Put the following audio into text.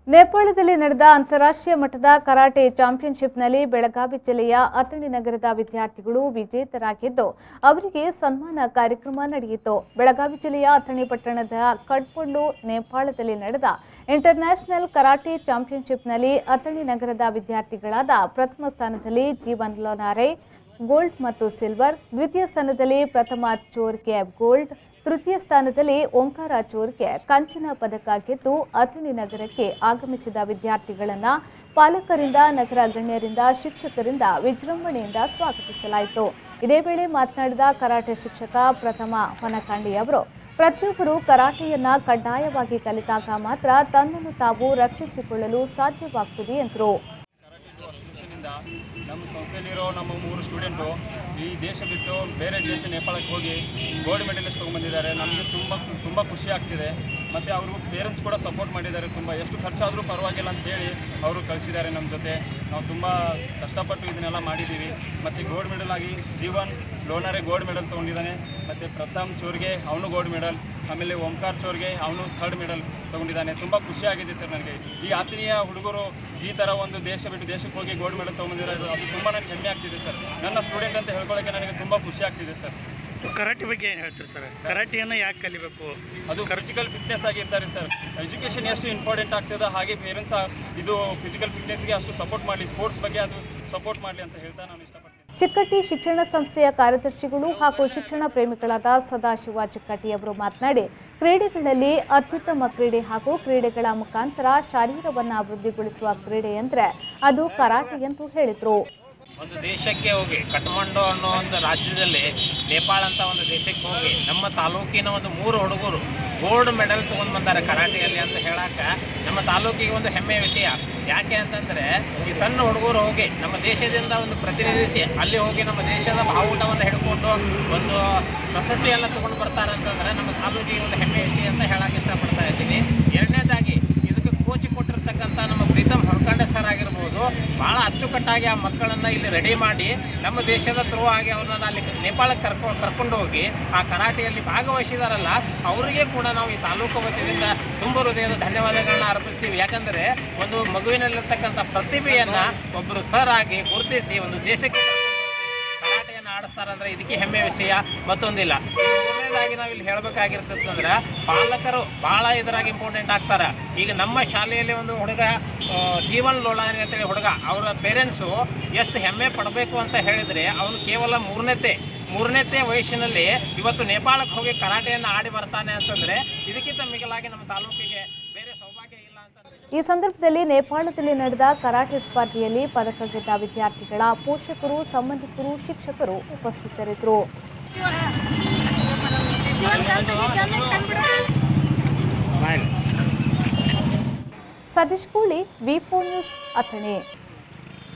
ನೇಪಾಳದಲ್ಲಿ ನಡೆದ ಅಂತಾರಾಷ್ಟ್ರೀಯ ಮಟ್ಟದ ಕರಾಟೆ ಚಾಂಪಿಯನ್ಶಿಪ್ನಲ್ಲಿ ಬೆಳಗಾವಿ ಜಿಲ್ಲೆಯ ಅಥಣಿ ನಗರದ ವಿದ್ಯಾರ್ಥಿಗಳು ವಿಜೇತರಾಗಿದ್ದು ಅವರಿಗೆ ಸನ್ಮಾನ ಕಾರ್ಯಕ್ರಮ ನಡೆಯಿತು ಬೆಳಗಾವಿ ಜಿಲ್ಲೆಯ ಅಥಣಿ ಪಟ್ಟಣದ ಕಡ್ಪೊಂಡು ನೇಪಾಳದಲ್ಲಿ ನಡೆದ ಇಂಟರ್ನ್ಯಾಷನಲ್ ಕರಾಟೆ ಚಾಂಪಿಯನ್ಶಿಪ್ನಲ್ಲಿ ಅಥಣಿ ನಗರದ ವಿದ್ಯಾರ್ಥಿಗಳಾದ ಪ್ರಥಮ ಸ್ಥಾನದಲ್ಲಿ ಜೀವನ್ ಲೋನಾರೆ ಗೋಲ್ಡ್ ಮತ್ತು ಸಿಲ್ವರ್ ದ್ವಿತೀಯ ಸ್ಥಾನದಲ್ಲಿ ಪ್ರಥಮ ಚೋರ್ಗೆ ಗೋಲ್ಡ್ ತೃತೀಯ ಸ್ಥಾನದಲ್ಲಿ ಓಂಕಾರ ಚೋರ್ಗೆ ಕಂಚಿನ ಪದಕ ಗೆದ್ದು ಅಥಣಿ ನಗರಕ್ಕೆ ಆಗಮಿಸಿದ ವಿದ್ಯಾರ್ಥಿಗಳನ್ನ ಪಾಲಕರಿಂದ ನಗರ ಗಣ್ಯರಿಂದ ಶಿಕ್ಷಕರಿಂದ ವಿಜೃಂಭಣೆಯಿಂದ ಸ್ವಾಗತಿಸಲಾಯಿತು ಇದೇ ವೇಳೆ ಮಾತನಾಡಿದ ಕರಾಟೆ ಶಿಕ್ಷಕ ಪ್ರಥಮ ಹೊನಕಾಂಡಿ ಅವರು ಪ್ರತಿಯೊಬ್ಬರು ಕರಾಟೆಯನ್ನ ಕಡ್ಡಾಯವಾಗಿ ಕಲಿತಾಗ ಮಾತ್ರ ತನ್ನನ್ನು ತಾವು ರಕ್ಷಿಸಿಕೊಳ್ಳಲು ಸಾಧ್ಯವಾಗ್ತದೆ ಎಂದರು ಕರಾಟೆ ಅಸೋಸಿಯೇಷನಿಂದ ನಮ್ಮ ಸಂಸ್ಥೆಯಲ್ಲಿರೋ ನಮ್ಮ ಮೂರು ಸ್ಟೂಡೆಂಟು ಈ ದೇಶ ಬಿಟ್ಟು ಬೇರೆ ದೇಶ ನೇಪಾಳಕ್ಕೆ ಹೋಗಿ ಗೋಲ್ಡ್ ಮೆಡಲಿಸ್ಟ್ ತೊಗೊಂಬಂದಿದ್ದಾರೆ ನಮಗೆ ತುಂಬ ತುಂಬ ಖುಷಿ ಆಗ್ತಿದೆ ಮತ್ತು ಅವರು ಪೇರೆಂಟ್ಸ್ ಕೂಡ ಸಪೋರ್ಟ್ ಮಾಡಿದ್ದಾರೆ ತುಂಬ ಎಷ್ಟು ಖರ್ಚಾದರೂ ಪರವಾಗಿಲ್ಲ ಅಂತ ಹೇಳಿ ಅವರು ಕಳಿಸಿದ್ದಾರೆ ನಮ್ಮ ಜೊತೆ ನಾವು ತುಂಬ ಕಷ್ಟಪಟ್ಟು ಇದನ್ನೆಲ್ಲ ಮಾಡಿದ್ದೀವಿ ಮತ್ತು ಗೋಲ್ಡ್ ಮೆಡಲ್ ಆಗಿ ಜೀವನ್ ಲೋನಾರೆ ಗೋಲ್ಡ್ ಮೆಡಲ್ ತೊಗೊಂಡಿದ್ದಾನೆ ಮತ್ತು ಪ್ರಥಮ್ ಚೋರ್ಗೆ ಅವನು ಗೋಲ್ಡ್ ಮೆಡಲ್ ಆಮೇಲೆ ಓಂಕಾರ್ ಚೋರ್ಗೆ ಅವನು ಥರ್ಡ್ ಮೆಡಲ್ ತೊಗೊಂಡಿದ್ದಾನೆ ತುಂಬ ಖುಷಿಯಾಗಿದೆ ಸರ್ ನನಗೆ ಈ ಆತ್ಮೀಯ ಹುಡುಗರು ಈ ಥರ ಒಂದು ದೇಶ ಬಿಟ್ಟು ದೇಶಕ್ಕೆ ಹೋಗಿ ಗೋಲ್ಡ್ ಮೆಡಲ್ ತೊಗೊಂಡಿರೋದು ಅದು ತುಂಬ ನನಗೆ ಹೆಮ್ಮೆ ಆಗ್ತಿದೆ ಸರ್ ನನ್ನ ಸ್ಟೂಡೆಂಟ್ ಅಂತ ಹೇಳ್ಕೊಳ್ಳೋಕ್ಕೆ ನನಗೆ ತುಂಬ ಖುಷಿ ಆಗ್ತಿದೆ ಸರ್ ಕರಾಟೆ ಬಗ್ಗೆ ಏನು ಹೇಳ್ತೀರಿ ಸರ್ ಕರಾಟೆಯನ್ನು ಯಾಕೆ ಕಲಿಬೇಕು ಅದು ಫಿಸಿಕಲ್ ಫಿಟ್ನೆಸ್ ಆಗಿರ್ತಾರೆ ಸರ್ ಎಜುಕೇಷನ್ ಎಷ್ಟು ಇಂಪಾರ್ಟೆಂಟ್ ಆಗ್ತದೆ ಹಾಗೆ ಪೇರೆಂಟ್ಸ್ ಇದು ಫಿಸಿಕಲ್ ಫಿಟ್ನೆಸ್ಗೆ ಅಷ್ಟು ಸಪೋರ್ಟ್ ಮಾಡಲಿ ಸ್ಪೋರ್ಟ್ಸ್ ಬಗ್ಗೆ ಅದು ಸಪೋರ್ಟ್ ಮಾಡಲಿ ಅಂತ ಹೇಳ್ತಾ ನಾನು ಇಷ್ಟಪಡ್ತೀನಿ ಚಿಕ್ಕಟ್ಟಿ ಶಿಕ್ಷಣ ಸಂಸ್ಥೆಯ ಕಾರ್ಯದರ್ಶಿಗಳು ಹಾಗೂ ಶಿಕ್ಷಣ ಪ್ರೇಮಿಗಳಾದ ಸದಾಶಿವ ಚಿಕ್ಕಟ್ಟಿ ಅವರು ಮಾತನಾಡಿ ಕ್ರೀಡೆಗಳಲ್ಲಿ ಅತ್ಯುತ್ತಮ ಕ್ರೀಡೆ ಹಾಗೂ ಕ್ರೀಡೆಗಳ ಮುಖಾಂತರ ಶರೀರವನ್ನು ಅಭಿವೃದ್ಧಿಗೊಳಿಸುವ ಕ್ರೀಡೆ ಎಂದರೆ ಅದು ಕರಾಟೆ ಎಂದು ಹೇಳಿದರು ಒಂದು ದೇಶಕ್ಕೆ ಹೋಗಿ ಕಠ್ಮಂಡು ಅನ್ನೋ ಒಂದು ರಾಜ್ಯದಲ್ಲಿ ನೇಪಾಳ ಅಂತ ಒಂದು ದೇಶಕ್ಕೆ ಹೋಗಿ ನಮ್ಮ ತಾಲೂಕಿನ ಒಂದು ಮೂರು ಹುಡುಗರು ಗೋಲ್ಡ್ ಮೆಡಲ್ ತೊಗೊಂಡು ಬಂದಾರೆ ಕರಾಟೆಯಲ್ಲಿ ಅಂತ ಹೇಳಾಕ ನಮ್ಮ ತಾಲೂಕಿಗೆ ಒಂದು ಹೆಮ್ಮೆಯ ವಿಷಯ ಯಾಕೆ ಅಂತಂದರೆ ಈ ಸಣ್ಣ ಹುಡುಗರು ಹೋಗಿ ನಮ್ಮ ದೇಶದಿಂದ ಒಂದು ಪ್ರತಿನಿಧಿಸಿ ಅಲ್ಲಿ ಹೋಗಿ ನಮ್ಮ ದೇಶದ ಬಾವುಟವನ್ನು ಹಿಡ್ಕೊಂಡು ಒಂದು ಪ್ರಶಸ್ತಿಯನ್ನು ತೊಗೊಂಡು ಬರ್ತಾರೆ ಅಂತಂದರೆ ನಮ್ಮ ತಾಲೂಕಿಗೆ ಒಂದು ಹೆಮ್ಮೆಯ ವಿಷಯ ಅಂತ ಹೇಳಕ್ಕೆ ಇಷ್ಟಪಡ್ತಾ ಇದ್ದೀನಿ ಎರಡನೇದಾಗಿ ಇದಕ್ಕೆ ಕೋಚ್ ಕೊಟ್ಟಿರ್ತಕ್ಕಂಥ ನಮ್ಮ ಪ್ರೀತಮ್ ಹೊರಕಂಡೆ ಸರ್ ಆಗಿರ್ಬೋದು ಭಾಳ ಅಚ್ಚುಕಟ್ಟಾಗಿ ಆ ಮಕ್ಕಳನ್ನು ಇಲ್ಲಿ ರೆಡಿ ಮಾಡಿ ನಮ್ಮ ದೇಶದ ಥ್ರೂ ಆಗಿ ಅವ್ರನ್ನ ಅಲ್ಲಿ ನೇಪಾಳಕ್ಕೆ ಕರ್ಕೊಂಡು ಕರ್ಕೊಂಡು ಹೋಗಿ ಆ ಕರಾಟೆಯಲ್ಲಿ ಭಾಗವಹಿಸಿದಾರಲ್ಲ ಅವರಿಗೆ ಕೂಡ ನಾವು ಈ ತಾಲೂಕು ವತಿಯಿಂದ ತುಂಬ ಹೃದಯದ ಧನ್ಯವಾದಗಳನ್ನ ಅರ್ಪಿಸ್ತೀವಿ ಯಾಕಂದರೆ ಒಂದು ಮಗುವಿನಲ್ಲಿರ್ತಕ್ಕಂಥ ಪ್ರತಿಭೆಯನ್ನು ಒಬ್ಬರು ಸರ್ ಆಗಿ ಗುರುತಿಸಿ ಒಂದು ದೇಶಕ್ಕೆ ಕರಾಟೆಯನ್ನು ಆಡಿಸ್ತಾರಂದ್ರೆ ಇದಕ್ಕೆ ಹೆಮ್ಮೆಯ ವಿಷಯ ಮತ್ತೊಂದಿಲ್ಲ ಇನ್ನು ಮೂರನೇದಾಗಿ ನಾವು ಇಲ್ಲಿ ಹೇಳಬೇಕಾಗಿರ್ತದಂದ್ರೆ ಪಾಲಕರು ಭಾಳ ಇದರಾಗಿ ಇಂಪಾರ್ಟೆಂಟ್ ಆಗ್ತಾರೆ ಈಗ ನಮ್ಮ ಶಾಲೆಯಲ್ಲಿ ಒಂದು ಹುಡುಗ ಆ, ಜೀವನ್ ಲೋಲಾನಿ ಅಂತೇಳಿ ಹುಡುಗ ಅವರ ಪೇರೆಂಟ್ಸು ಎಷ್ಟು ಹೆಮ್ಮೆ ಪಡಬೇಕು ಅಂತ ಹೇಳಿದರೆ ಅವನು ಕೇವಲ ಮೂರನೇತೆ ಮೂರನೇತೆ ವಯಸ್ಸಿನಲ್ಲಿ ಇವತ್ತು ನೇಪಾಳಕ್ಕೆ ಹೋಗಿ ಕರಾಟೆಯನ್ನು ಆಡಿ ಬರ್ತಾನೆ ಅಂತಂದರೆ ಇದಕ್ಕಿಂತ ಮಿಗಿಲಾಗಿ ನಮ್ಮ ತಾಲೂಕಿಗೆ ಬೇರೆ ಸೌಭಾಗ್ಯ ಇಲ್ಲ ಅಂತ ಈ ಸಂದರ್ಭದಲ್ಲಿ ನೇಪಾಳದಲ್ಲಿ ನಡೆದ ಕರಾಟೆ ಸ್ಪರ್ಧೆಯಲ್ಲಿ ಪದಕ ಗೆದ್ದ ವಿದ್ಯಾರ್ಥಿಗಳ ಪೋಷಕರು ಸಂಬಂಧಿಕರು ಶಿಕ್ಷಕರು ಉಪಸ್ಥಿತರಿದ್ದರು Satish Kooli V four news Athani